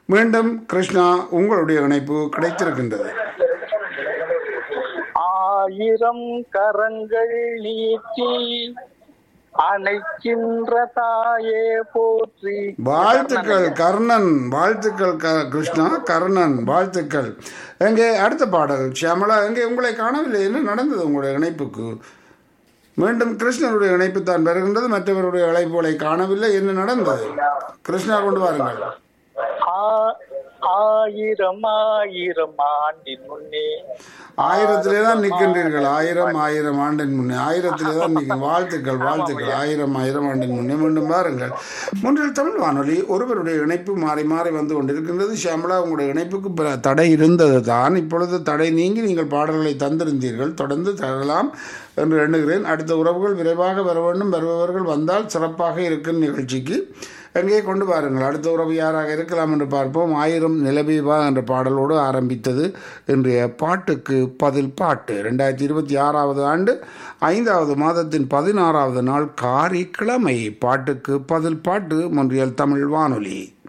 மீண்டும் கிருஷ்ணா உங்களுடைய இணைப்பு கிடைத்திருக்கின்றது ஆயிரம் கரங்கள் நீட்டி அணைக்கின்ற தாயே போற்றி வாழ்த்துக்கள் கர்ணன் வாழ்த்துக்கள் க- கிருஷ்ணா கர்ணன் வாழ்த்துக்கள் எங்கே அடுத்த பாடல் ஷியாமலா எங்கே உங்களை காணவில்லை என்ன நடந்தது உங்களுடைய இணைப்புக்கு மீண்டும் கிருஷ்ணருடைய இணைப்பு தான் வருகின்றது மற்றவருடைய இழைப்புகளை காணவில்லை என்ன நடந்தது கிருஷ்ணா கொண்டு வாருங்கள் ஆ- ஆயிரம் ஆயிரம் ஆண்டின் முன்னே ஆயிரத்திலே தான் நிற்கின்றீர்கள் ஆயிரம் ஆயிரம் ஆண்டின் முன்னே ஆயிரத்திலே தான் நிற்கும் வாழ்த்துக்கள் வாழ்த்துக்கள் ஆயிரம் ஆயிரம் ஆண்டின் முன்னே மீண்டும் பாருங்கள் மூன்றில் தமிழ் வானொலி ஒருவருடைய இணைப்பு மாறி மாறி வந்து கொண்டிருக்கின்றது ஷியாமலா உங்களுடைய இணைப்புக்கு பிற- தடை இருந்தது தான் இப்பொழுது தடை நீங்கி நீங்கள் பாடல்களை தந்திருந்தீர்கள் தொடர்ந்து தரலாம் என்று எண்ணுகிறேன் அடுத்த உறவுகள் விரைவாக வர வேண்டும் வருபவர்கள் வந்தால் சிறப்பாக இருக்கும் நிகழ்ச்சிக்கு எங்கே கொண்டு வாருங்கள் அடுத்த உறவு யாராக இருக்கலாம் என்று பார்ப்போம் ஆயிரம் நிலபீபா என்ற பாடலோடு ஆரம்பித்தது இன்றைய பாட்டுக்கு பதில் பாட்டு ரெண்டாயிரத்தி இருபத்தி ஆறாவது ஆண்டு ஐந்தாவது மாதத்தின் பதினாறாவது நாள் காரிக்கிழமை பாட்டுக்கு பதில் பாட்டு மொன்றியல் தமிழ் வானொலி